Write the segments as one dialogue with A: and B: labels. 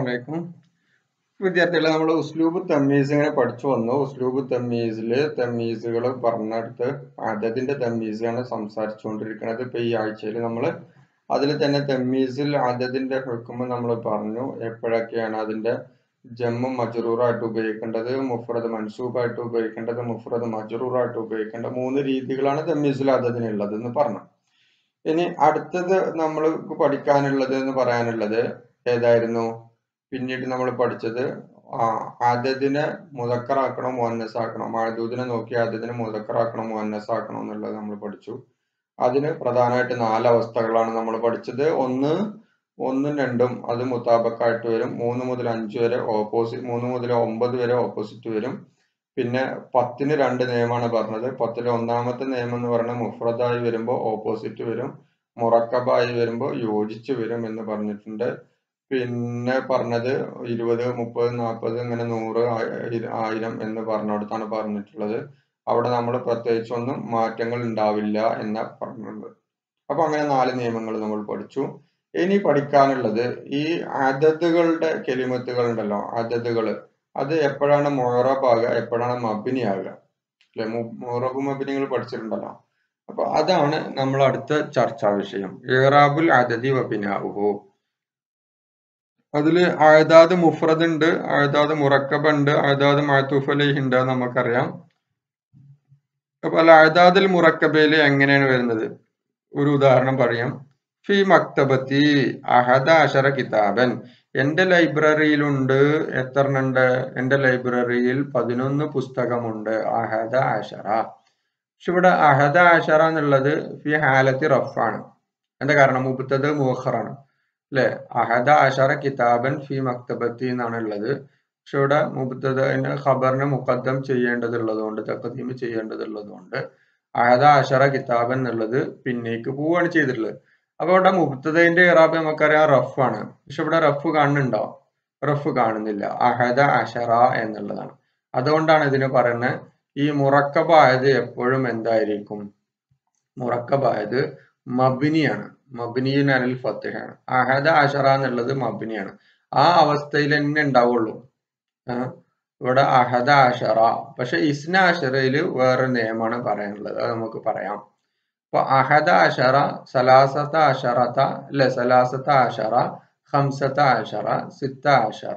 A: വലൈക്കും വിദ്യാർത്ഥികളെ നമ്മൾ ഉസ്ലൂബ് തമ്മീസ് ഇങ്ങനെ പഠിച്ചു വന്നു ഉസ്ലൂബ് തമ്മീസില് തമ്മീസുകൾ പറഞ്ഞെടുത്ത് അതതിന്റെ തമ്മീസാണ് സംസാരിച്ചുകൊണ്ടിരിക്കുന്നത് ഇപ്പൊ ഈ ആഴ്ചയിൽ നമ്മൾ അതിൽ തന്നെ തമ്മീസിൽ അതതിന്റെ ഹുക്കുമ്പ് നമ്മൾ പറഞ്ഞു എപ്പോഴൊക്കെയാണ് അതിന്റെ ജമ്മും മജറൂറായിട്ട് ഉപയോഗിക്കേണ്ടത് മുഫ്രദ് മൻസൂബായിട്ട് ഉപയോഗിക്കേണ്ടത് മുഫ്രദ് മജറൂറായിട്ട് ഉപയോഗിക്കേണ്ട മൂന്ന് രീതികളാണ് തമ്മീസിൽ അതതിനുള്ളത് എന്ന് പറഞ്ഞു ഇനി അടുത്തത് നമ്മൾ പഠിക്കാനുള്ളത് എന്ന് പറയാനുള്ളത് ഏതായിരുന്നു പിന്നീട് നമ്മൾ പഠിച്ചത് ആ ആദ്യത്തിനെ മുതക്കറാക്കണം മുഹന്നസ് ആക്കണം ആദ്യത്തിനെ നോക്കി ആദ്യത്തിനെ മുതക്കറാക്കണം മുഹന്നസ് ആക്കണം എന്നുള്ളത് നമ്മൾ പഠിച്ചു അതിന് പ്രധാനമായിട്ട് നാല് അവസ്ഥകളാണ് നമ്മൾ പഠിച്ചത് ഒന്ന് ഒന്നും രണ്ടും അത് മുത്താബക്കായിട്ട് വരും മൂന്ന് മുതൽ അഞ്ച് വരെ ഓപ്പോസിറ്റ് മൂന്ന് മുതൽ ഒമ്പത് വരെ ഓപ്പോസിറ്റ് വരും പിന്നെ പത്തിന് രണ്ട് നിയമമാണ് പറഞ്ഞത് പത്തിലെ ഒന്നാമത്തെ നിയമം എന്ന് പറയുന്നത് മുഫ്രദായി വരുമ്പോൾ ഓപ്പോസിറ്റ് വരും മുറക്കബായി വരുമ്പോൾ യോജിച്ച് വരും എന്ന് പറഞ്ഞിട്ടുണ്ട് പിന്നെ പറഞ്ഞത് ഇരുപത് മുപ്പത് നാൽപ്പത് ഇങ്ങനെ നൂറ് ആയിരം എന്ന് പറഞ്ഞിടത്താണ് പറഞ്ഞിട്ടുള്ളത് അവിടെ നമ്മൾ പ്രത്യേകിച്ച് ഒന്നും മാറ്റങ്ങൾ ഉണ്ടാവില്ല എന്ന പറഞ്ഞിട്ടുള്ളത് അപ്പൊ അങ്ങനെ നാല് നിയമങ്ങൾ നമ്മൾ പഠിച്ചു ഇനി പഠിക്കാനുള്ളത് ഈ അതതുകളുടെ കെലിമത്തുകൾ ഉണ്ടല്ലോ അതതുകൾ അത് എപ്പോഴാണ് മൊറബ് ആകുക എപ്പോഴാണ് മബിനി ആകുക അല്ലെ മൊറബ് മബിനികൾ പഠിച്ചിട്ടുണ്ടല്ലോ അപ്പൊ അതാണ് നമ്മൾ അടുത്ത ചർച്ചാ വിഷയം ഇറാബുൽ അതതി വബിനാഹു അതില് അഴതാദ് മുഫ്രദ് ഉണ്ട് അഴതാദ് മുറക്കബ് ഉണ്ട് അഴതാദ് മാത്തൂഫ് അലൈഹി ഉണ്ട് നമുക്കറിയാം അപ്പൊ അല്ല അഴതാദിൽ മുറക്കബയില് എങ്ങനെയാണ് വരുന്നത് ഒരു ഉദാഹരണം പറയാം ഫി മക്തബത്തി അഹദ അഷറ കിതാബൻ എന്റെ ലൈബ്രറിയിലുണ്ട് എത്ര ഉണ്ട് എന്റെ ലൈബ്രറിയിൽ പതിനൊന്ന് പുസ്തകമുണ്ട് അഹദ അഷറ പക്ഷെ ഇവിടെ അഹദ അഷറ എന്നുള്ളത് ഫി ഹാലത്തി റഫാണ് എന്താ കാരണം മുബത്തത് മുഹറാണ് അല്ലെ അഹദ അഷറ കിതാബൻ ഫി മക്തബത്തി എന്നാണ് ഉള്ളത് പക്ഷെ ഇവിടെ മുബത്തതിന് ഖബറിനെ മുഖദ്ദം ചെയ്യേണ്ടതുള്ളത് കൊണ്ട് തക്കദീം ചെയ്യേണ്ടതുള്ളത് കൊണ്ട് അഹദ അഷറ കിതാബൻ എന്നുള്ളത് പിന്നേക്ക് പോവുകയാണ് ചെയ്തിട്ടുള്ളത് അപ്പൊ ഇവിടെ മുബത്തതിന്റെ ഇറാബ് നമുക്കറിയാം റഫാണ് പക്ഷെ ഇവിടെ റഫ് കാണുന്നുണ്ടോ റഫ് കാണുന്നില്ല അഹദ അഷറ എന്നുള്ളതാണ് അതുകൊണ്ടാണ് ഇതിന് പറയുന്നത് ഈ മുറക്കബായത് എപ്പോഴും എന്തായിരിക്കും മുറക്കബായത് മബിനിയാണ് മബിനിയുൻ അനിൽ ഫത്തഹാണ് അഹദ അഷറ എന്നുള്ളത് മബിനിയാണ് ആ അവസ്ഥയിൽ തന്നെ ഉണ്ടാവുള്ളൂ ഇവിടെ അഹദ അഷറ പക്ഷെ ഇസ്ന അഷറയില് വേറെ നിയമമാണ് പറയാനുള്ളത് അത് നമുക്ക് പറയാം അപ്പൊ അഹദ അഷറ സലാസത്ത അഷറത്ത അല്ലെ സലാസത്ത അഷറ ഹംസത്ത അഷറ സിത്ത അഷറ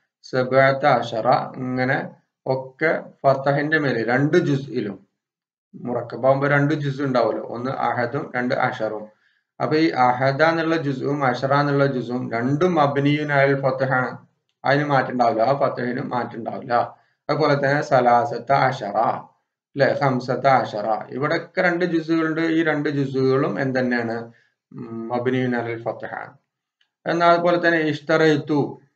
A: സബത്ത അഷറ ഇങ്ങനെ ഒക്കെ ഫത്തഹിന്റെ മേലെ രണ്ട് ജുസിലും മുറക്കബാകുമ്പോ രണ്ട് ജുസ് ഉണ്ടാവുമല്ലോ ഒന്ന് അഹദും രണ്ട് അഷറും അപ്പൊ ഈ അഹദ എന്നുള്ള ജുസും അഷറ എന്നുള്ള ജുസും രണ്ടും അബിനിയുനായ ഫത്തഹാണ് അതിന് മാറ്റുണ്ടാവില്ല ആ ഫത്തഹിന് മാറ്റുണ്ടാവില്ല അതുപോലെ തന്നെ സലാസത്ത അഷറ അല്ലെ ഹംസത്ത അഷറ ഇവിടെയൊക്കെ രണ്ട് ജുസുകളുണ്ട് ഈ രണ്ട് ജുസുകളും എന്തെന്നെയാണ് അബിനിയുനായ ഫത്തഹാണ് എന്നാൽ അതുപോലെ തന്നെ ഇഷ്തറത്തു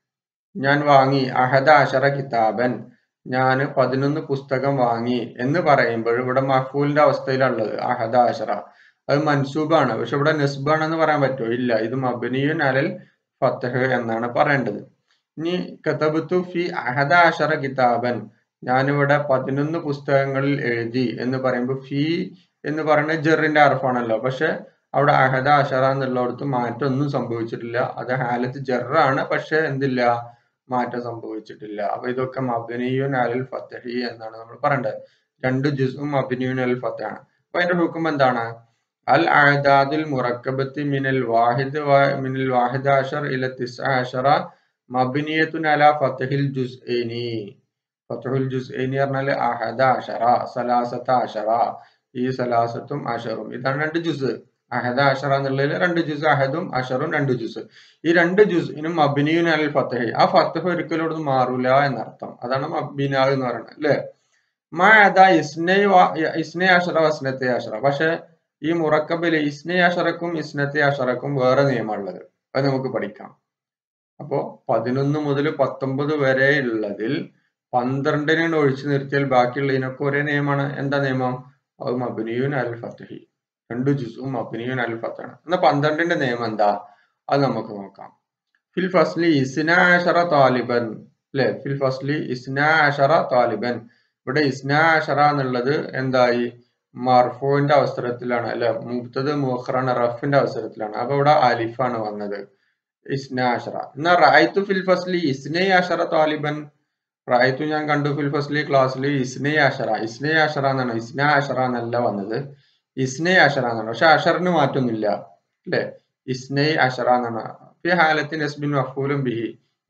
A: ഞാൻ വാങ്ങി അഹദ അഷറ കിതാബൻ ഞാൻ പതിനൊന്ന് പുസ്തകം വാങ്ങി എന്ന് പറയുമ്പോൾ ഇവിടെ മഹ്ഫൂലിന്റെ അവസ്ഥയിലുള്ളത് അഹദ അഷറ അത് മൻസൂബാണ് പക്ഷെ ഇവിടെ നസ്ബാണെന്ന് പറയാൻ പറ്റുമോ ഇല്ല ഇത് മബനിയുൻ അലൽ ഫത്തഹ് എന്നാണ് പറയേണ്ടത് ഇനി കതബത്തു ഫി അഹദ അഷറ കിതാബൻ ഞാനിവിടെ പതിനൊന്ന് പുസ്തകങ്ങളിൽ എഴുതി എന്ന് പറയുമ്പോൾ ഫി എന്ന് പറയുന്നത് ജെറിന്റെ അർഫാണല്ലോ പക്ഷെ അവിടെ അഹദ അഷറ എന്നുള്ളിടത്ത് മാറ്റമൊന്നും സംഭവിച്ചിട്ടില്ല അത് ഹാലത്ത് ജെറാണ് പക്ഷെ എന്തില്ല മാറ്റം സംഭവിച്ചിട്ടില്ല അപ്പൊ ഇതൊക്കെ മബനിയുൻ അലൽ ഫത്തഹി എന്നാണ് നമ്മൾ പറയേണ്ടത് രണ്ട് ജുസും മബനിയുൻ അൽ ഫത്തഹാണ് അപ്പൊ അതിന്റെ ഹുക്കും എന്താണ് അൽ അഅദാദുൽ മുറക്കബത്തി മിനൽ വാഹിദ് മിനൽ വാഹിദ് അഷർ ഇല തിസ്അ അഷറ മബ്നിയത്തുൻ അല ഫത്തഹിൽ ജുസ്ഐനി ഫത്തഹുൽ ജുസ്ഐനി പറഞ്ഞാൽ അഹദ അഷറ സലാസത്ത അഷറ ഈ സലാസത്തും അഷറും ഇതാണ് രണ്ട് ജുസ് അഹദ അഷറ എന്നുള്ളതിൽ രണ്ട് ജുസ് അഹദും അഷറും രണ്ട് ജുസ് ഈ രണ്ട് ജുസിനും മബിനിയുൻ അൽ ഫത്തഹി ആ ഫത്തഹ് ഒരിക്കലും ഇവിടെ മാറൂല എന്നർത്ഥം അതാണ് മബിന എന്ന് പറയുന്നത് അല്ലെ മാ അതാ ഇസ്നെ ഇസ്നെ അഷറ വസ്നത്തെ അഷറ പക്ഷെ ഈ മുറക്കബില് ഇസ്നെ അഷറക്കും ഇസ്നത്തെ അഷറക്കും വേറെ നിയമമുള്ളത് അത് നമുക്ക് പഠിക്കാം അപ്പോ പതിനൊന്ന് മുതൽ പത്തൊമ്പത് വരെ ഉള്ളതിൽ പന്ത്രണ്ടിനാണ് ഒഴിച്ചു നിർത്തിയാൽ ബാക്കിയുള്ളതിനൊക്കെ ഒരേ നിയമമാണ് എന്താ നിയമം അത് മബിനിയുൻ അൽ ഫത്തഹി രണ്ട് ജുസും മബിനിയുൻ അൽ ഫത്താണ് എന്നാ പന്ത്രണ്ടിന്റെ നിയമം എന്താ അത് നമുക്ക് നോക്കാം ഫിൽ ഫസ്ലി ഇസ്ന അഷറ താലിബൻ അല്ലെ ഫിൽ ഫസ്ലി ഇസ്ന അഷറ താലിബൻ ഇവിടെ ഇസ്ന അഷറ എന്നുള്ളത് എന്തായി മർഫുവിന്റെ അവസരത്തിലാണ് അല്ലെ മുബ്തത് മുഖറാണ് റഫിന്റെ അവസരത്തിലാണ് അപ്പൊ ഇവിടെ അലിഫാണ് വന്നത് ഇസ്നാഷറ എന്നാ റായിത്തു ഫിൽ ഫസ്ലി ഇസ്നൈ അഷറ താലിബൻ റായിത്തു ഞാൻ കണ്ടു ഫിൽ ഫസ്ലി ക്ലാസ്സിൽ ഇസ്നൈ അഷറ ഇസ്നൈ അഷറ എന്നാണ് ഇസ്ന അഷറ എന്നല്ല വന്നത് ഇസ്നൈ അഷറ എന്നാണ് പക്ഷെ അഷറിന് മാറ്റൊന്നുമില്ല അല്ലെ ഇസ്നൈ അഷറ എന്നാണ് ഫി ഹാലത്തി നസ്ബിൻ മഫൂലും ബിഹി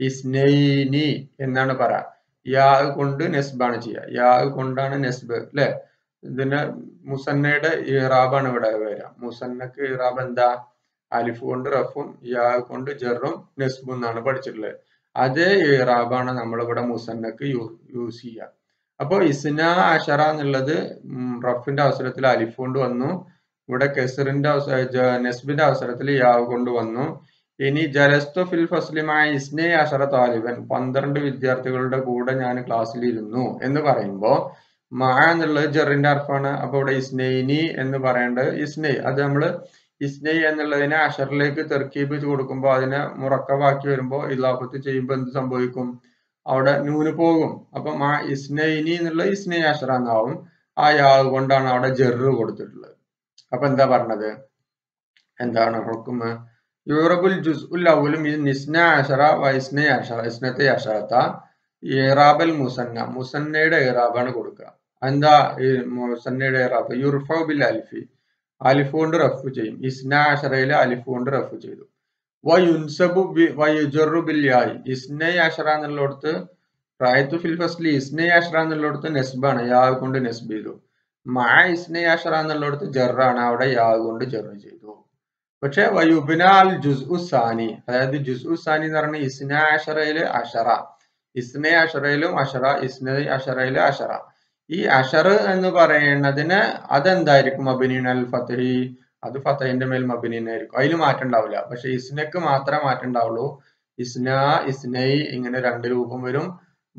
A: ഇസ്നൈനി എന്നാണ് പറ യാ കൊണ്ട് നെസ്ബാണ് ചെയ്യുക യാ കൊണ്ടാണ് നെസ്ബ് അല്ലെ ഇതിന്റെ മുസന്നയുടെ ഇറാബാണ് ഇവിടെ വരിക മുസന്നക്ക് ഇറാബ് എന്താ അലിഫ് കൊണ്ട് റഫും യാ കൊണ്ട് ജെറും നെസ്ബും എന്നാണ് പഠിച്ചിട്ടുള്ളത് അതേ ഇറാബാണ് നമ്മളിവിടെ മുസന്നക്ക് യൂസ് ചെയ്യുക അപ്പോൾ ഇസ്ന അഷറ എന്നുള്ളത് റഫിന്റെ അവസരത്തിൽ അലിഫ് കൊണ്ട് വന്നു ഇവിടെ കെസറിന്റെ നെസ്ബിന്റെ അവസരത്തിൽ യാവ് കൊണ്ട് വന്നു ഇനി ജലസ്തു ഫിൽ ഫസ്ലിമായ ഇസ്നെ അഷറ താലിബൻ പന്ത്രണ്ട് വിദ്യാർത്ഥികളുടെ കൂടെ ഞാൻ ക്ലാസ്സിൽ ഇരുന്നു എന്ന് പറയുമ്പോൾ മാ എന്നുള്ളത് ജെറിന്റെ അർത്ഥമാണ് അപ്പൊ ഇവിടെ ഇസ്നൈനി എന്ന് പറയേണ്ടത് ഇസ്നൈ അത് നമ്മള് ഇസ്നൈ എന്നുള്ളതിനെ അഷറിലേക്ക് തെർക്കീബ് കൊടുക്കുമ്പോൾ അതിനെ മുറക്കവാക്കി വരുമ്പോൾ ഇലാഫത്ത് ചെയ്യുമ്പോൾ എന്ത് സംഭവിക്കും അവിടെ നൂന് പോകും അപ്പൊ മാ ഇസ്നൈനി എന്നുള്ള ഇസ്നൈ അഷറ എന്നാവും ആ യാവ് കൊണ്ടാണ് അവിടെ ജെറ് കൊടുത്തിട്ടുള്ളത് അപ്പൊ എന്താ പറഞ്ഞത് എന്താണ് ഹുക്കുമ് യൂറബുൽ ജുസ് ഉൽ അവലും ഇത് നിസ്ന അഷറ വൈസ്ന അഷറ ഇസ്നത്തെ അഷറത്ത ഇറാബൽ മുസന്ന മുസന്നയുടെ ഇറാബാണ് കൊടുക്കുക എന്താ ഈ മുസന്നയുടെ ഇറാബ് യുർഫ ബിൽ അലിഫി അലിഫ് കൊണ്ട് റഫ് ചെയ്യും ഇസ്ന അഷറയില് അലിഫ് കൊണ്ട് റഫ് ചെയ്തു വയുൻസബു വയുജറു ബിൽ യായി ഇസ്ന അഷറ എന്നുള്ളിടത്ത് റായത്തു ഫിൽ ഫസ്ലി ഇസ്ന അഷറ എന്നുള്ളിടത്ത് നെസ്ബാണ് യാ കൊണ്ട് നെസ്ബ് ചെയ്തു മാ ഇസ്ന അഷറ എന്നുള്ളിടത്ത് ജറാണ് അവിടെ യാ കൊണ്ട് ജറ് ചെയ്തു പക്ഷെ വയുബിനാൽ ജുസ് ഉസാനി അതായത് ജുസ് ഉസാനി എന്ന് പറഞ്ഞ ഇസ്ന അഷറയില് അഷറ ഇസ്ന അഷറയിലും അഷറ ഇസ്ന അഷറയില് അഷറ ഈ അഷർ എന്ന് പറയുന്നതിന് അതെന്തായിരിക്കും അബിനീൻ അൽ ഫത്തഹി അത് ഫത്തഹിന്റെ മേൽ മബിനീനായിരിക്കും അതിൽ മാറ്റം ഉണ്ടാവില്ല പക്ഷെ ഇസ്നക്ക് മാത്രമേ മാറ്റം ഉണ്ടാവുള്ളൂ ഇസ്ന ഇസ്നൈ ഇങ്ങനെ രണ്ട് രൂപം വരും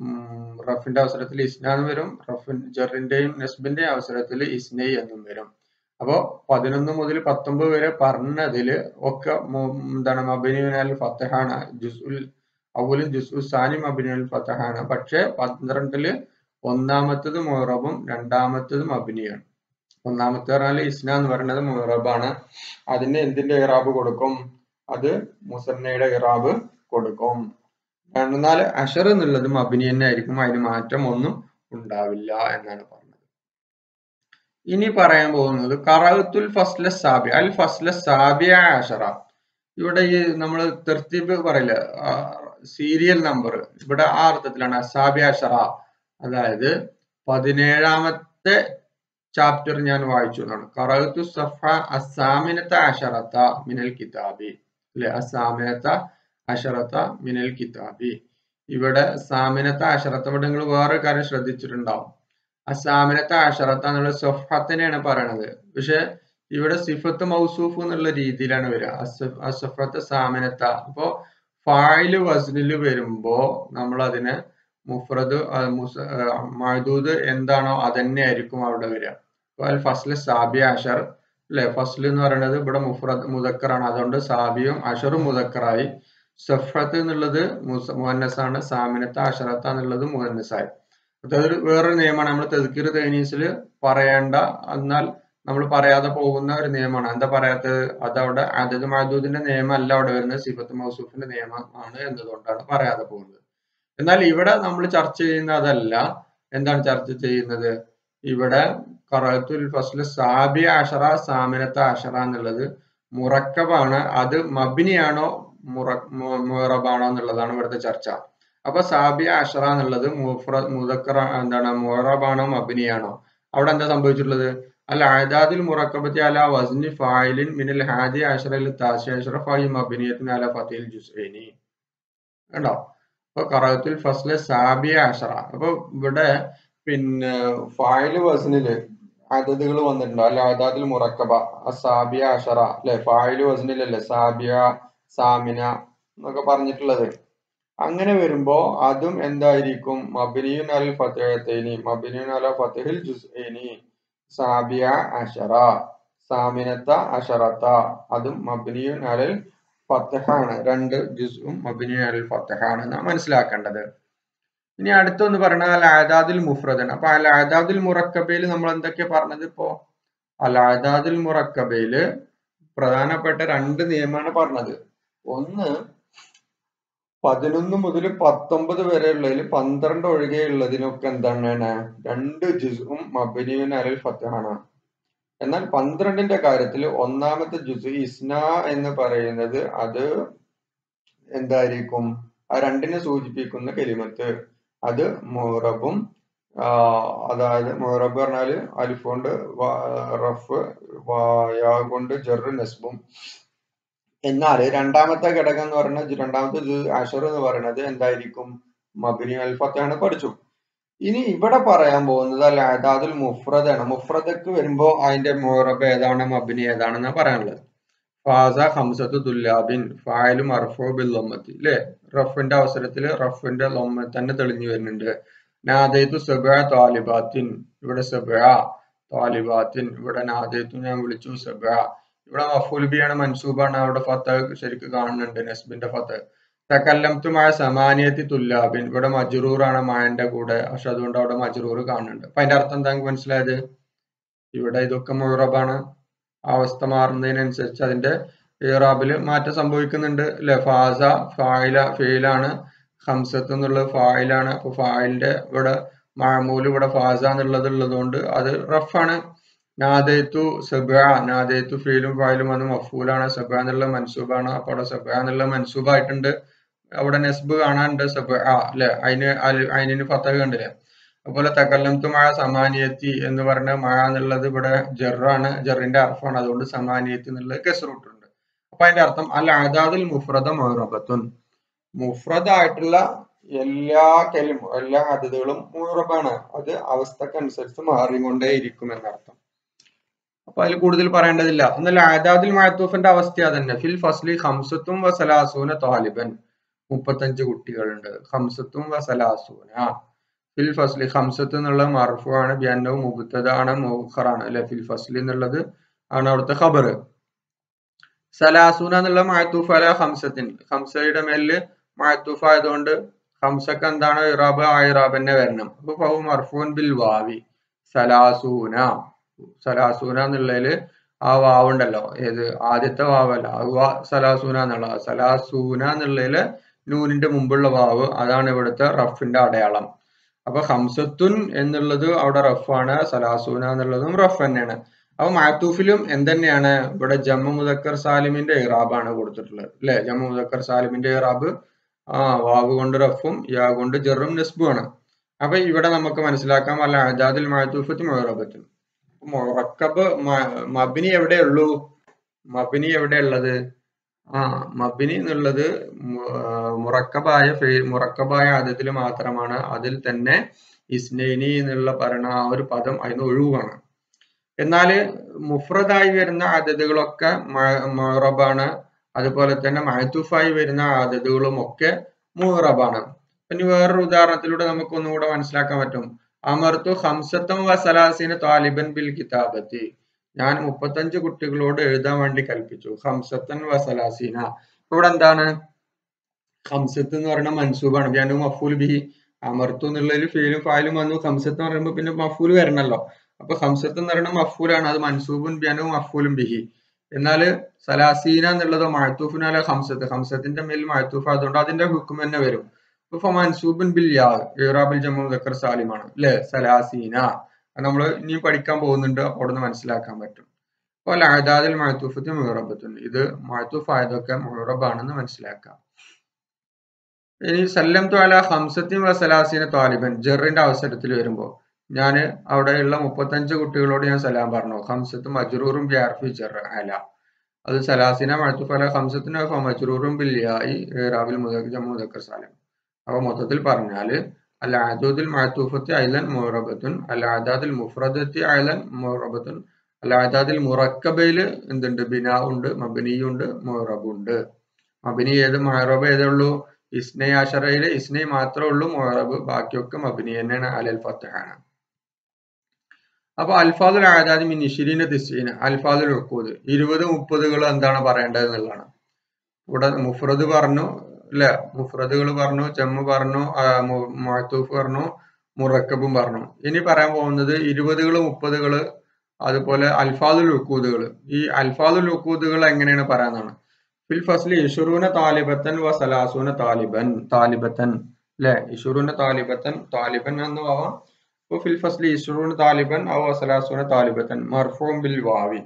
A: റഫിന്റെ അവസരത്തിൽ ഇസ്ന എന്ന് വരും റഫിൻ ജറിന്റെയും നസ്ബിന്റെയും അവസരത്തിൽ ഇസ്നൈ എന്നും വരും അപ്പോ പതിനൊന്ന് മുതൽ പത്തൊമ്പത് വരെ പറഞ്ഞതില് ഒക്കെ എന്താണ് മബിനുൽ ഫത്തഹാണ് ജുസുൽ അവലും ജുസു സാനി മബിനുൽ ഫത്തഹാണ് പക്ഷെ പന്ത്രണ്ടില് ഒന്നാമത്തത് മൊഹറബും രണ്ടാമത്തതും അബിനിയാണ് ഒന്നാമത്തെ പറഞ്ഞാൽ ഇസ്ന എന്ന് പറയുന്നത് മൊഹറബാണ് അതിന് എന്തിന്റെ ഇറാബ് കൊടുക്കും അത് മുസന്നയുടെ ഇറാബ് കൊടുക്കും എന്നാൽ അഷർ എന്നുള്ളതും അബിനി തന്നെ ആയിരിക്കും അതിന് മാറ്റം ഒന്നും ഉണ്ടാവില്ല എന്നാണ് പറഞ്ഞത് ഇനി പറയാൻ പോകുന്നത് കറത്തുൽ ഫസ്ല സാബി അൽ ഫസ്ല സാബിയ അഷറ ഇവിടെ ഈ നമ്മൾ തെർത്തീബ് പറയില്ല സീരിയൽ നമ്പർ ഇവിടെ ആ അർത്ഥത്തിലാണ് സാബിയ അഷറ അതായത് പതിനേഴാമത്തെ ചാപ്റ്റർ ഞാൻ വായിച്ചു എന്നാണ് കറത്തു സഫ അസാമിനത്ത അഷറത്ത മിനൽ കിതാബി അല്ലെ അസാമിനത്ത അഷറത്ത മിനൽ കിതാബി ഇവിടെ സാമിനത്ത അഷറത്ത ഇവിടെ നിങ്ങൾ വേറെ കാര്യം ശ്രദ്ധിച്ചിട്ടുണ്ടാവും അസാമിനത്ത അഷറത്ത എന്നുള്ള സഫത്തിനെയാണ് പറയണത് പക്ഷെ ഇവിടെ സിഫത്ത് മൗസൂഫ് എന്നുള്ള രീതിയിലാണ് വരിക അസഫത്ത് സാമിനത്ത അപ്പോ ഫായില് വസ്നില് വരുമ്പോ നമ്മൾ അതിനെ മുഫ്രദ് മഹദൂദ് എന്താണോ അതന്നെ ആയിരിക്കും അവിടെ വരിക അൽ ഫസ്ല് സാബി അഷർ അല്ലെ ഫസ്ൽ എന്ന് പറയുന്നത് ഇവിടെ മുഫ്രദ് മുതക്കറാണ് അതുകൊണ്ട് സാബിയും അഷറും മുതക്കറായി സഫത്ത് എന്നുള്ളത് മുഹന്നസാണ് സാമിനത്ത അഷറത്ത എന്നുള്ളത് മുഹന്നസായി അതായത് വേറൊരു നിയമമാണ് നമ്മൾ തെതുക്കിർ തേനീസിൽ പറയേണ്ട എന്നാൽ നമ്മൾ പറയാതെ പോകുന്ന ഒരു നിയമമാണ് എന്താ പറയാത്തത് അതവിടെ അതത് മഹദൂദിന്റെ നിയമം അല്ല അവിടെ വരുന്നത് സിഫത്ത് മൗസൂഫിന്റെ നിയമമാണ് എന്നതുകൊണ്ടാണ് പറയാതെ പോകുന്നത് എന്നാൽ ഇവിടെ നമ്മൾ ചർച്ച ചെയ്യുന്ന അതല്ല എന്താണ് ചർച്ച ചെയ്യുന്നത് ഇവിടെ കറത്തുൽ ഫസ്ല് സാബിയ അഷറ സാമിനത്ത അഷറ എന്നുള്ളത് മുറക്കബാണ് അത് മബിനിയാണോ മുറ മുറബാണോ എന്നുള്ളതാണ് ഇവിടുത്തെ ചർച്ച അപ്പൊ സാബിയ അഷറ എന്നുള്ളത് മുഫ്ര മുതക്കറ എന്താണ് മുറബാണോ മബിനിയാണോ അവിടെ എന്താ സംഭവിച്ചിട്ടുള്ളത് അൽ അദാദിൽ മുറക്കബത്തി അല വസ്നി ഫായിലിൻ മിനൽ ഹാദി അഷറൽ താശി അഷറ ഫായി മബിനിയത്തിൻ അല ഫത്തിൽ ജുസൈനി കണ്ടോ അപ്പൊ കറത്തുൽ ഫസ്ല് സാബിയ അഷറ അപ്പൊ ഇവിടെ പിന്നെ ഫായില് വസനില് അതതുകൾ വന്നിട്ടുണ്ട് അല്ല അതാദിൽ മുറക്കബ സാബിയ അഷറ അല്ലെ ഫായില് വസനിലല്ലേ സാബിയ സാമിന എന്നൊക്കെ പറഞ്ഞിട്ടുള്ളത് അങ്ങനെ വരുമ്പോ അതും എന്തായിരിക്കും മബിനിയുൻ അൽ ഫത്തേനി മബിനിയുൻ അല ഫത്തഹിൽ ജുസ്ഐനി സാബിയ അഷറ സാമിനത്ത അഷറത്ത അതും മബിനിയുൻ അലൽ ഫത്തഹാണ് രണ്ട് ജുസും മബിനിയുൻ അൽ ഫത്തഹാണ് നാം മനസ്സിലാക്കേണ്ടത് ഇനി അടുത്തൊന്ന് പറഞ്ഞാൽ അൽ ആദാദുൽ മുഫ്രദൻ അപ്പൊ അൽ ആദാദുൽ മുറക്കബയിൽ നമ്മൾ എന്തൊക്കെയാ പറഞ്ഞത് ഇപ്പോ അൽ ആദാദുൽ മുറക്കബയില് പ്രധാനപ്പെട്ട രണ്ട് നിയമമാണ് പറഞ്ഞത് ഒന്ന് പതിനൊന്ന് മുതൽ പത്തൊമ്പത് വരെ ഉള്ളതിൽ പന്ത്രണ്ട് ഒഴികെയുള്ളതിനൊക്കെ എന്താണ് രണ്ട് ജുസും മബനിയുൻ അലൽ ഫത്താണ് എന്നാൽ പന്ത്രണ്ടിന്റെ കാര്യത്തിൽ ഒന്നാമത്തെ ജുസ് ഇസ്ന എന്ന് പറയുന്നത് അത് എന്തായിരിക്കും ആ രണ്ടിനെ സൂചിപ്പിക്കുന്ന കെലിമത്ത് അത് മുറബും അതായത് മുറബ് പറഞ്ഞാല് അലിഫ് കൊണ്ട് റഫ് യാ കൊണ്ട് ജെറ് നെസ്ബും എന്നാൽ രണ്ടാമത്തെ ഘടകം എന്ന് പറയുന്നത് രണ്ടാമത്തെ അഷർ എന്ന് പറയുന്നത് എന്തായിരിക്കും മബിനി അൽഫത്താണ് പഠിച്ചു ഇനി ഇവിടെ പറയാൻ പോകുന്നത് അല്ല അതാതിൽ മുഫ്രദാണ് മുഫ്രദക്ക് വരുമ്പോ അതിന്റെ മുറബ് ഏതാണ് മബിനി ഏതാണെന്ന് പറയാനുള്ളത് ഫാസ ഹംസത്ത് തുല്ലാബിൻ ഫായലു മർഫോ ബിൽ ലൊമ്മത്തി അല്ലെ റഫിന്റെ അവസരത്തിൽ റഫിന്റെ ലൊമ്മ തന്നെ തെളിഞ്ഞു വരുന്നുണ്ട് നാദയത്തു സബ താലിബാത്തിൻ ഇവിടെ സബ താലിബാത്തിൻ ഇവിടെ നാദയത്തു ഞാൻ വിളിച്ചു സബ ഇവിടെ മഫുൽബിയാണ് മൻസൂബാണ് അവിടെ ഫത്ത് ശരിക്കും കാണുന്നുണ്ട് നസ്ബിന്റെ ഫത്ത് തക്കല്ലംത്തുമായ സമാനിയത്തി തുല്ലാബിൻ ഇവിടെ മജറൂറാണ് മായന്റെ കൂടെ പക്ഷെ അതുകൊണ്ട് അവിടെ മജറൂർ കാണുന്നുണ്ട് അപ്പൊ അതിന്റെ അർത്ഥം എന്താ മനസ്സിലായത് ഇവിടെ ഇതൊക്കെ മുറബാണ് അവസ്ഥ മാറുന്നതിനനുസരിച്ച് അതിന്റെ ഇറാബില് മാറ്റം സംഭവിക്കുന്നുണ്ട് അല്ലെ ഫാസ ഫായില ഫെയിലാണ് ഹംസത്ത് എന്നുള്ളത് ഫായിലാണ് അപ്പൊ ഫായിലിന്റെ ഇവിടെ മാമൂല് ഇവിടെ ഫാസ എന്നുള്ളത് ഉള്ളതുകൊണ്ട് അത് റഫാണ് നാദേത്തു സബ നാദേത്തു ഫീലും ഫായിലും വന്ന് മഫൂലാണ് സബ എന്നുള്ള മൻസൂബാണ് അപ്പൊ അവിടെ സബ എന്നുള്ള മൻസൂബായിട്ടുണ്ട് അവിടെ നെസ്ബ് കാണാനുണ്ട് സബ ആ അല്ലെ അതിന് അതിന് ഫത്തഹ് കണ്ടില്ലേ അതുപോലെ തകല്ലംത്തു മഴ സമാനിയത്തി എന്ന് പറഞ്ഞ മഴ എന്നുള്ളത് ഇവിടെ ജെറാണ് ജെറിന്റെ അർഫാണ് അതുകൊണ്ട് സമാനിയത്തി എന്നുള്ളത് കെസറൂട്ടുണ്ട് അപ്പൊ അതിന്റെ അർത്ഥം അൽ അദാദിൽ മുഫ്രദ മൊറബത്തുൻ മുഫ്രദായിട്ടുള്ള എല്ലാ കെലും എല്ലാ അതിഥികളും മുറബാണ് അത് അവസ്ഥക്കനുസരിച്ച് മാറിക്കൊണ്ടേ ഇരിക്കും എന്നർത്ഥം അപ്പൊ അതിൽ കൂടുതൽ പറയേണ്ടതില്ല എന്നാൽ ആദാദിൽ മഴത്തൂഫിന്റെ അവസ്ഥ തന്നെ ഫിൽ ഫസ്ലി ഹംസത്തും വസലാസൂന താലിബൻ മുപ്പത്തഞ്ച് കുട്ടികളുണ്ട് ഹംസത്തും വസലാസൂന ഫിൽ ഫസ്ലി ഹംസത്ത് എന്നുള്ള മർഫു ആണ് ബിയന്നവും മുബത്തതാണ് മുഖറാണ് അല്ലെ ഫിൽ ഫസ്ലി എന്നുള്ളത് ആണ് അവിടുത്തെ ഖബർ സലാസൂന എന്നുള്ള മഴത്തൂഫ് അല ഹംസത്തിൻ ഹംസയുടെ മേലില് മഴത്തൂഫ് ആയതുകൊണ്ട് ഹംസക്ക് എന്താണ് ഇറാബ് ആ ഇറാബ് തന്നെ വരണം അപ്പൊ ഫഹു മർഫൂൻ ബിൽ വാവി സലാസൂന സലാസൂന എന്നുള്ളതില് ആ വാവുണ്ടല്ലോ ഏത് ആദ്യത്തെ വാവല്ല ആ സലാസൂന എന്നുള്ള സലാസൂന എന്നുള്ളതില് നൂനിന്റെ മുമ്പുള്ള വാവ് അതാണ് ഇവിടുത്തെ റഫിന്റെ അടയാളം അപ്പൊ ഹംസത്തുൻ എന്നുള്ളത് അവിടെ റഫാണ് സലാസൂന എന്നുള്ളതും റഫ് തന്നെയാണ് അപ്പൊ മാത്തൂഫിലും എന്തെന്നെയാണ് ഇവിടെ ജമ്മു മുദക്കർ സാലിമിന്റെ ഇറാബാണ് കൊടുത്തിട്ടുള്ളത് അല്ലെ ജമ്മു മുദക്കർ സാലിമിന്റെ ഇറാബ് ആ വാവ് കൊണ്ട് റഫും യാ കൊണ്ട് ജെറും നെസ്ബുമാണ് അപ്പൊ ഇവിടെ നമുക്ക് മനസ്സിലാക്കാം അല്ല അജാദിൽ മാത്തൂഫത്ത് മൊറബത്തും മൊറക്കബ് മബിനി എവിടെ ഉള്ളൂ മബിനി എവിടെ ഉള്ളത് ആ മബിനി എന്നുള്ളത് മുറക്കബായ മുറക്കബായ ആദ്യത്തിൽ മാത്രമാണ് അതിൽ തന്നെ ഇസ്നൈനി എന്നുള്ള പറയുന്ന ആ ഒരു പദം അതിന് ഒഴിവാണ് എന്നാല് മുഫ്രദായി വരുന്ന ആദതുകളൊക്കെ മൊറബാണ് അതുപോലെ തന്നെ മഹത്തൂഫായി വരുന്ന ആദതുകളും ഒക്കെ മുഹറബാണ് ഇനി വേറൊരു ഉദാഹരണത്തിലൂടെ നമുക്ക് ഒന്നുകൂടെ മനസ്സിലാക്കാൻ പറ്റും അമർത്തു ഹംസത്തം വസലാസിന് താലിബൻ ബിൽ കിതാബത്തി ഞാൻ മുപ്പത്തഞ്ച് കുട്ടികളോട് എഴുതാൻ വേണ്ടി കൽപ്പിച്ചു ഹംസത്തൻ വസലാസീന ഇവിടെ എന്താണ് ഹംസത്ത് എന്ന് പറയുന്ന മൻസൂബാണ് ഞാൻ മഫൂൽ ബിഹി അമർത്തു എന്നുള്ളതിൽ ഫീലും ഫായിലും വന്നു ഹംസത്ത് എന്ന് പറയുമ്പോൾ പിന്നെ മഫൂൽ വരണല്ലോ അപ്പൊ ഹംസത്ത് എന്ന് പറയുന്ന മഫൂലാണ് അത് മൻസൂബുൻ ബിയാനും മഫൂലും ബിഹി എന്നാല് സലാസീന എന്നുള്ളത് മഴത്തൂഫിനാല ഹംസത്ത് ഹംസത്തിന്റെ മേൽ മഴത്തൂഫ് അതുകൊണ്ട് അതിന്റെ ഹുക്കും തന്നെ വരും ഇപ്പൊ മൻസൂബുൻ ബിൽ യാ ഇറാബിൽ ജമ്മു ദക്കർ സാലിമാണ് അല്ലെ സലാസീന നമ്മൾ ഇനിയും പഠിക്കാൻ പോകുന്നുണ്ട് അപ്പോൾ അവിടെ നിന്ന് മനസ്സിലാക്കാൻ പറ്റും അപ്പോൾ അതാദിൽ മഴത്തൂഫത്ത് മുഹറബത്തുൻ ഇത് മഴത്തൂഫ് ആയതൊക്കെ മുഹറബാണെന്ന് മനസ്സിലാക്കാം ഇനി സല്ലം ത്വാല ഹംസത്തിൻ വസലാസീന താലിബൻ ജെറിന്റെ അവസരത്തിൽ വരുമ്പോൾ ഞാൻ അവിടെയുള്ള മുപ്പത്തഞ്ച് കുട്ടികളോട് ഞാൻ സലാം പറഞ്ഞു ഹംസത്തും മജ്റൂറും ബിയാർഫി ജെർ അല അത് സലാസിന മഴത്തൂഫ് അല ഹംസത്തിന് മജ്റൂറും ബില്യായി റാബിൽ ജമ്മു ദക്കർ സാലിം അപ്പൊ മൊത്തത്തിൽ പറഞ്ഞാല് അൽ അദൂദിൽ മഅത്തൂഫത്തി അയലൻ മുറബത്തുൻ അൽ അദാദിൽ മുഫ്രദത്തി അയലൻ മുറബത്തുൻ അൽ അദാദിൽ മുറക്കബയില് എന്തുണ്ട് ബിനാ ഉണ്ട് മബനിയുണ്ട് മുറബുണ്ട് മബനി ഏത് മുഹറബ് ഏതേ ഉള്ളൂ ഇസ്നൈ ആഷറയില് ഇസ്നൈ മാത്രമേ ഉള്ളൂ മുഹറബ് ബാക്കിയൊക്കെ മബനി തന്നെയാണ് അലൽ ഫത്തഹാണ് അപ്പൊ അൽഫാദുൽ ആദാദി മിൻ ഇഷിരീന തിസ്സീന അൽഫാദുൽ ഉക്കൂദ് ഇരുപത് മുപ്പതുകൾ എന്താണ് പറയേണ്ടത് എന്നുള്ളതാണ് ഇവിടെ മുഫ്രദ് പറഞ്ഞു അല്ലെ മുഫ്രദുകൾ പറഞ്ഞു ജമ്മു പറഞ്ഞു മഅത്തൂഫ് പറഞ്ഞു മുറക്കബും പറഞ്ഞു ഇനി പറയാൻ പോകുന്നത് ഇരുപതുകള് മുപ്പതുകള് അതുപോലെ അൽഫാദുൽ ഉക്കൂദുകൾ ഈ അൽഫാദുൽ ഉക്കൂദുകൾ എങ്ങനെയാണ് പറയാന്നാണ് ഫിൽ ഫസ്ലി ഇഷുറൂന താലിബത്തൻ വ സലാസൂന താലിബൻ താലിബത്തൻ അല്ലെ ഇഷുറൂന താലിബത്തൻ താലിബൻ എന്ന് ആവാം അപ്പൊ ഫിൽ ഫസ്ലി ഇഷുറൂന താലിബൻ ഔ സലാസൂന താലിബത്തൻ മർഫൂൻ ബിൽ വാവി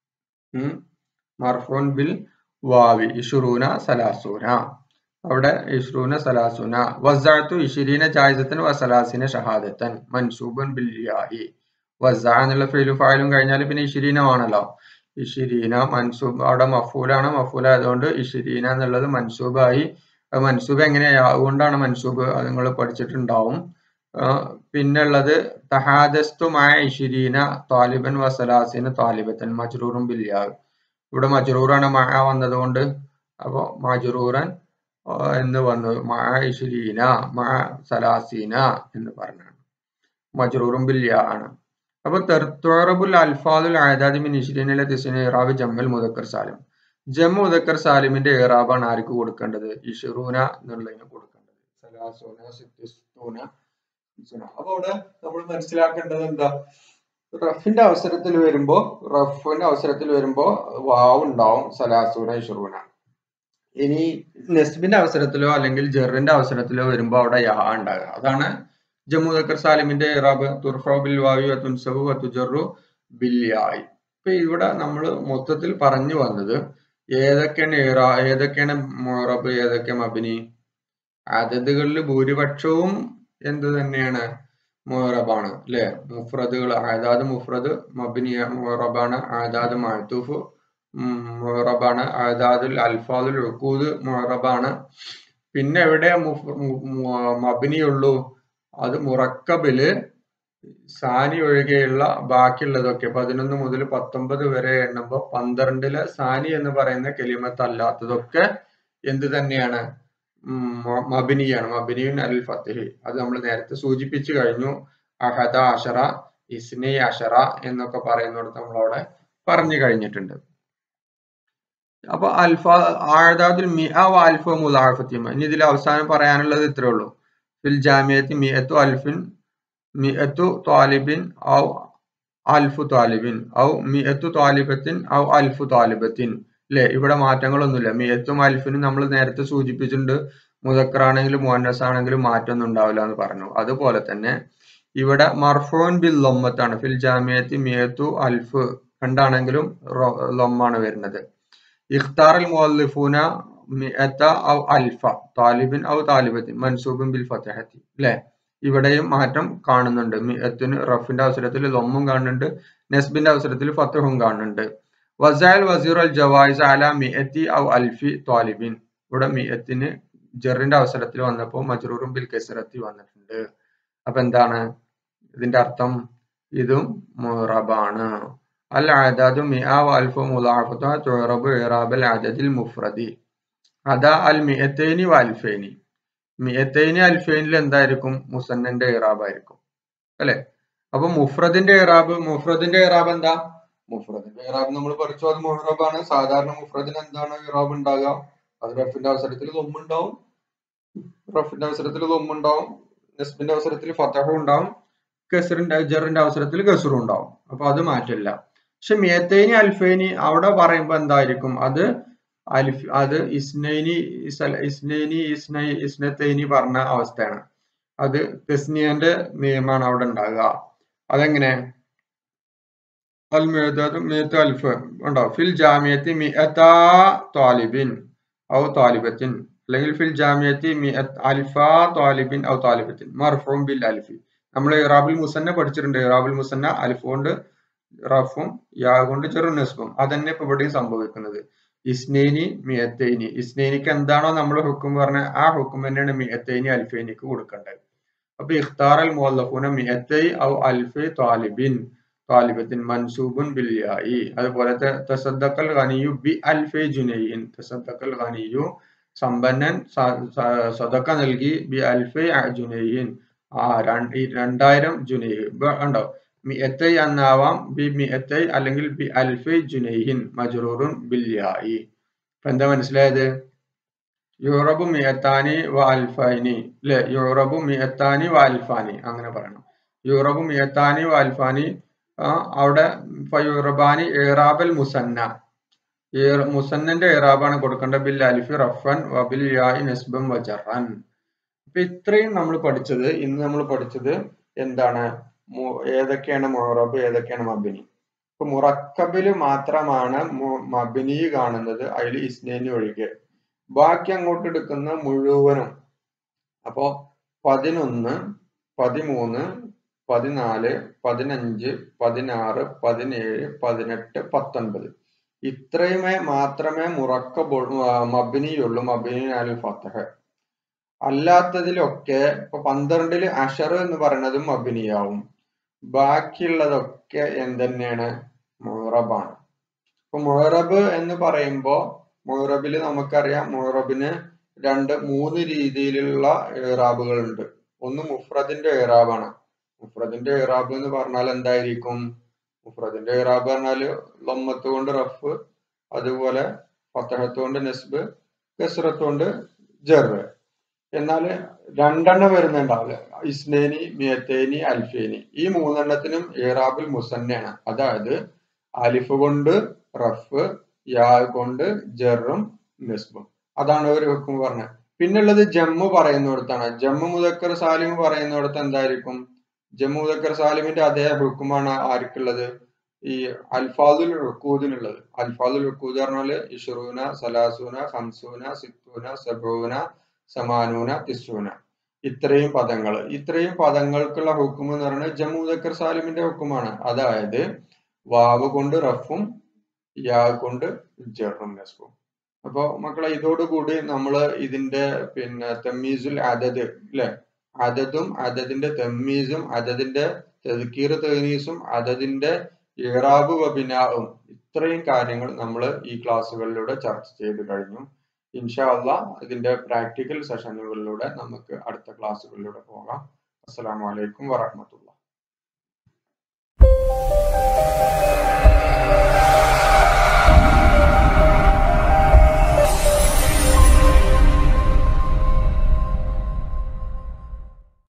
A: മർഫൂൻ ബിൽ വാവി ഇഷുറൂന സലാസൂന അവിടെ ഇഷ്റൂന സലാസുന വസാത്തു ഇഷിരീന ജായിസത്തൻ വ സലാസിന ഷഹാദത്തൻ മൻസൂബൻ ബിൽ യാഹി വസ എന്നുള്ള ഫെയിലും ഫായിലും കഴിഞ്ഞാൽ പിന്നെ ഇഷിരീന ആണല്ലോ ഇഷിരീന മൻസൂബ് അവിടെ മഫൂലാണ് മഫൂൽ ആയതുകൊണ്ട് ഇഷിരീന എന്നുള്ളത് മൻസൂബായി അത് മൻസൂബ് എങ്ങനെയാ അതുകൊണ്ടാണ് മൻസൂബ് അത് നിങ്ങൾ പഠിച്ചിട്ടുണ്ടാവും പിന്നെ ഉള്ളത് തഹാദസ്തുമായ ഇഷിരീന താലിബൻ വസലാസിന് താലിബത്തൻ മജ്റൂറും ബില്യാവ് ഇവിടെ മജ്റൂറാണ് മഴ വന്നതുകൊണ്ട് അപ്പോ മജ്റൂറൻ എന്ന് വന്നു മഴ ഇഷിരീന മഴ സലാസീന എന്ന് പറഞ്ഞാണ് മജ്റൂറും ബില്യ ആണ് അപ്പൊ തെർത്തുറബുൽ അൽഫാദുൽ ആയതാദി മിൻ ഇഷിരീനിലെ തിസിന് ഇറാബ് ജമ്മൽ മുദക്കർ സാലിം ജമ്മു മുദക്കർ സാലിമിന്റെ ഇറാബാണ് ആർക്ക് കൊടുക്കേണ്ടത് ഇഷറൂന എന്നുള്ളതിന് കൊടുക്കേണ്ടത് സലാസൂന സിത്തിസ്തൂന അപ്പൊ അവിടെ നമ്മൾ മനസ്സിലാക്കേണ്ടത് എന്താ റഫിന്റെ അവസരത്തിൽ വരുമ്പോ റഫിന്റെ അവസരത്തിൽ വരുമ്പോ വാവ് ഉണ്ടാവും സലാസൂന ഇഷറൂന ഇനി നെസ്ബിന്റെ അവസരത്തിലോ അല്ലെങ്കിൽ ജെറിന്റെ അവസരത്തിലോ വരുമ്പോ അവിടെ യാ ഉണ്ടാകുക അതാണ് ജമ്മു ദക്കർ സാലിമിന്റെ ഇറാബ് തുർഫ ബിൽ വാവി തുൻസബു തുജറു ബിൽ യായി ഇപ്പൊ ഇവിടെ നമ്മൾ മൊത്തത്തിൽ പറഞ്ഞു വന്നത് ഏതൊക്കെയാണ് ഇറാ ഏതൊക്കെയാണ് മൊറബ് ഏതൊക്കെ മബിനി അതതുകളിൽ ഭൂരിപക്ഷവും എന്ത് തന്നെയാണ് മുറബാണ് അല്ലെ മുഫ്രദുകൾ ആദാദ് മുഫ്രദ് മബിനിയ മുറബാണ് ആദാദ് മഅത്തൂഫ് മുറബാണ് ആദാദുൽ അൽഫാദുൽ ഉക്കൂദ് മുറബാണ് പിന്നെ എവിടെ മബിനിയുള്ളൂ അത് മുറക്കബില് സാനി ഒഴികെയുള്ള ബാക്കിയുള്ളതൊക്കെ പതിനൊന്ന് മുതൽ പത്തൊമ്പത് വരെ എണ്ണുമ്പോൾ പന്ത്രണ്ടിലെ സാനി എന്ന് പറയുന്ന കെലിമത്ത് അല്ലാത്തതൊക്കെ എന്ത് തന്നെയാണ് മബിനിയാണ് മബിനിയുൻ അൽ ഫത്തഹി അത് നമ്മൾ നേരത്തെ സൂചിപ്പിച്ചു കഴിഞ്ഞു അഹദ അഷറ ഇസ്നി അഷറ എന്നൊക്കെ പറയുന്നിടത്ത് നമ്മളവിടെ പറഞ്ഞു കഴിഞ്ഞിട്ടുണ്ട് അപ്പൊ അൽഫ ആഴദാദുൽ മിഅ വ അൽഫ മുലാഫത്തിമ ഇനി ഇതിൽ അവസാനം പറയാനുള്ളത് ഇത്രേ ഉള്ളൂ ഫിൽ ജാമിയത്തി മിഅത്തു അൽഫിൻ മിഅത്തു താലിബിൻ ഔ അൽഫു താലിബിൻ ഔ മിഅത്തു താലിബത്തിൻ ഔ അൽഫു താലിബത്തിൻ അല്ലെ ഇവിടെ മാറ്റങ്ങളൊന്നുമില്ല മിയത്തും അൽഫിനും നമ്മൾ നേരത്തെ സൂചിപ്പിച്ചിട്ടുണ്ട് മുതക്കറാണെങ്കിലും മുഹന്നസ് ആണെങ്കിലും മാറ്റമൊന്നും ഉണ്ടാവില്ല എന്ന് പറഞ്ഞു അതുപോലെ തന്നെ ഇവിടെ മർഫോൻ ബിൽ ലൊമ്മത്താണ് ഫിൽ ജാമിയത്തി മിയത്തു അൽഫ് രണ്ടാണെങ്കിലും ലൊമ്മാണ് വരുന്നത് ഇഖ്താർ അൽ മുഅല്ലിഫൂന മിഅത്ത ഔ അൽഫ താലിബിൻ ഔ താലിബത്തിൻ മൻസൂബിൻ ബിൽ ഫതഹത്തി അല്ലെ ഇവിടെയും മാറ്റം കാണുന്നുണ്ട് മിഅത്തിന് റഫിന്റെ അവസരത്തിൽ ലൊമ്മും കാണുന്നുണ്ട് നെസ്ബിന്റെ അവസരത്തിൽ ഫത്തഹും കാണുന്നുണ്ട് വസാൽ വസീർ അൽ ജവായിസ് അല മിയത്തി ഔ അൽഫി താലിബിൻ ഇവിടെ മിയത്തിന് ജെറിന്റെ അവസരത്തിൽ വന്നപ്പോൾ മജ്റൂറും ബിൽ കെസറത്തി വന്നിട്ടുണ്ട് അപ്പൊ എന്താണ് ഇതിന്റെ അർത്ഥം ഇതും മുറബാണ് അൽ അദാദു മിഅ വ അൽഫു മുലാഫത്തു തുറബു ഇറാബൽ അദദിൽ മുഫ്രദി അദാ അൽ മിയത്തൈനി വ അൽഫൈനി മിയത്തൈനി അൽഫൈനിൽ എന്തായിരിക്കും മുസന്നന്റെ ഇറാബായിരിക്കും അല്ലെ അപ്പൊ മുഫ്രദിന്റെ ഇറാബ് മുഫ്രദിന്റെ ഇറാബ് എന്താ മുഫ്രദിന്റെ ഇറാബ് നമ്മൾ പഠിച്ചു അത് മുഹറബാണ് സാധാരണ മുഫ്രദിന് എന്താണ് ഇറാബ് ഉണ്ടാകുക അത് റഫിന്റെ അവസരത്തിൽ ലൊമ്മുണ്ടാവും റഫിന്റെ അവസരത്തിൽ ലൊമ്മുണ്ടാവും നെസ്ബിന്റെ അവസരത്തിൽ ഫത്തഹും ഉണ്ടാവും കസറിന്റെ ജറിന്റെ അവസരത്തിൽ ഗസറും ഉണ്ടാവും അപ്പൊ അത് മാറ്റില്ല പക്ഷെ മിയത്തേനി അൽഫേനി അവിടെ പറയുമ്പോ എന്തായിരിക്കും അത് അൽഫ് അത് ഇസ്നൈനി ഇസ്നൈനി ഇസ്നൈ ഇസ്നത്തൈനി പറഞ്ഞ അവസ്ഥയാണ് അത് തെസ്നിയന്റെ നിയമമാണ് അവിടെ ഉണ്ടാകുക അതെങ്ങനെ മിയത്ത് അൽഫ് ഉണ്ടോ ഫിൽ ജാമിയത്തി മിയത്താ താലിബിൻ ഔ താലിബത്തിൻ അല്ലെങ്കിൽ ഫിൽ ജാമിയത്തി മിയത്ത് അൽഫ താലിബിൻ ഔ താലിബത്തിൻ മർഫൂം ബിൽ അൽഫി നമ്മൾ ഇറാബുൽ മുസന്ന പഠിച്ചിട്ടുണ്ട് ഇറാബുൽ മുസന്ന അൽഫ് കൊണ്ട് റഫും യാ കൊണ്ട് ചെറു നസ്ബും അതന്നെ ഇപ്പൊ ഇവിടെയും സംഭവിക്കുന്നത് ഇസ്നേനി മിയത്തേനി ഇസ്നേനിക്ക് എന്താണോ നമ്മൾ ഹുക്കും പറഞ്ഞ ആ ഹുക്കും തന്നെയാണ് മിയത്തേനി അൽഫേനിക്ക് കൊടുക്കേണ്ടത് അപ്പൊ ഇഖ്താർ അൽ മുഅല്ലഫൂന മിയത്തൈ ഔ അൽഫി താലിബിൻ താലിബത്തിൻ മൻസൂബുൻ ബിൽ യായി അതുപോലെ തസദ്ദഖൽ ഗനിയു ബി അൽഫി ജുനൈൻ തസദ്ദഖൽ ഗനിയു സമ്പന്നൻ സദക്ക നൽകി ബി അൽഫി ജുനൈൻ ആ രണ്ടായിരം ജുനൈഹ് ഉണ്ടോ മിയത്തൈ എന്നാവാം ബി മിയത്തൈ അല്ലെങ്കിൽ ബി അൽഫി ജുനൈഹിൻ മജ്റൂറുൻ ബിൽ യായി ഇപ്പൊ എന്താ മനസ്സിലായത് യൂറബു മിയത്താനി വ അൽഫൈനി അല്ലെ യൂറബു മിയത്താനി വ അൽഫാനി അങ്ങനെ പറയണം യൂറബു മിയത്താനി വ അൽഫാനി അവിടെ ഫയൂറബാനി ഇറാബൽ മുസന്ന മുസന്നന്റെ ഇറാബാണ് കൊടുക്കേണ്ടത് ബിൽ അലിഫി റഫൻ വബിൽ യായി നസ്ബം വജറൻ അപ്പൊ ഇത്രയും നമ്മൾ പഠിച്ചത് ഇന്ന് നമ്മൾ പഠിച്ചത് എന്താണ് ഏതൊക്കെയാണ് മൊറബ് ഏതൊക്കെയാണ് മബിനി ഇപ്പൊ മുറക്കബില് മാത്രമാണ് മബിനി കാണുന്നത് അതിൽ ഇസ്നേനി ഒഴികെ ബാക്കി അങ്ങോട്ട് എടുക്കുന്ന മുഴുവനും അപ്പോ പതിനൊന്ന് പതിമൂന്ന് പതിനാല് പതിനഞ്ച് പതിനാറ് പതിനേഴ് പതിനെട്ട് പത്തൊൻപത് ഇത്രയുമേ മാത്രമേ മുറക്കബ് മബിനിയുള്ളൂ മബിനി അൽ ഫത്തഹ് അല്ലാത്തതിലൊക്കെ ഇപ്പൊ പന്ത്രണ്ടില് അഷർ എന്ന് പറയുന്നതും മബിനിയാവും ബാക്കിയുള്ളതൊക്കെ എന്തെന്നെയാണ് മുഹറബാണ് ഇപ്പൊ മുഹറബ് എന്ന് പറയുമ്പോ മുഹറബില് നമുക്കറിയാം മുഹറബിന് രണ്ട് മൂന്ന് രീതിയിലുള്ള ഏറാബുകൾ ഉണ്ട് ഒന്ന് മുഫ്രദിന്റെ ഏറാബാണ് മുഫ്രദിന്റെ ഏറാബ് എന്ന് പറഞ്ഞാൽ എന്തായിരിക്കും മുഫ്രദിന്റെ ഏറാബ് പറഞ്ഞാല് ലമ്മത്ത് കൊണ്ട് റഫ് അതുപോലെ ഫത്തഹത്ത് കൊണ്ട് നെസ്ബ് കസ്രത്ത് കൊണ്ട് ജറ് എന്നാൽ രണ്ടെണ്ണം വരുന്നുണ്ടാവില്ല ഇസ്നേനി മിയത്തേനി അൽഫേനി ഈ മൂന്നെണ്ണത്തിനും ഏറാബുൽ മുസന്നയാണ് അതായത് അലിഫ് കൊണ്ട് റഫ് യാ കൊണ്ട് ജറും നെസ്ബും അതാണ് ഒരു ഹുക്കും പറഞ്ഞത് പിന്നുള്ളത് ജമ്മു പറയുന്നിടത്താണ് ജമ്മു മുദക്കർ സാലിം പറയുന്നിടത്ത് എന്തായിരിക്കും ജമ്മു മുദക്കർ സാലിമിന്റെ അതേ ഹുക്കുമാണ് ആർക്കുള്ളത് ഈ അൽഫാദുൽ റുക്കൂദിനുള്ളത് അൽഫാദുൽ റുക്കൂദ് പറഞ്ഞാല് ഇഷറൂന സലാസൂന ഹംസൂന സിത്തൂന സബൂന സമാനൂന തിസൂന ഇത്രയും പദങ്ങൾ ഇത്രയും പദങ്ങൾക്കുള്ള ഹുക്കും എന്ന് പറയുന്നത് ജമ്മു മുദക്കർ സാലിമിന്റെ ഹുക്കുമാണ് അതായത് വാവ് കൊണ്ട് റഫും യാ കൊണ്ട് ജറും നസ്ബും അപ്പൊ മക്കളെ ഇതോടുകൂടി നമ്മൾ ഇതിന്റെ പിന്നെ തെമ്മീസുൽ അതത് അല്ലെ അതതും അതതിന്റെ തെമ്മീസും അതതിന്റെ തെതുക്കീർ തേനീസും അതതിന്റെ ഇറാബ് വബിനാവും ഇത്രയും കാര്യങ്ങൾ നമ്മൾ ഈ ക്ലാസ്സുകളിലൂടെ ചർച്ച ചെയ്ത് കഴിഞ്ഞു ഇൻഷാ അള്ളാ ഇതിന്റെ പ്രാക്ടിക്കൽ സെഷനുകളിലൂടെ നമുക്ക് അടുത്ത ക്ലാസ്സുകളിലൂടെ പോകാം അസ്സലാമു അലൈക്കും വറഹമത്തുള്ള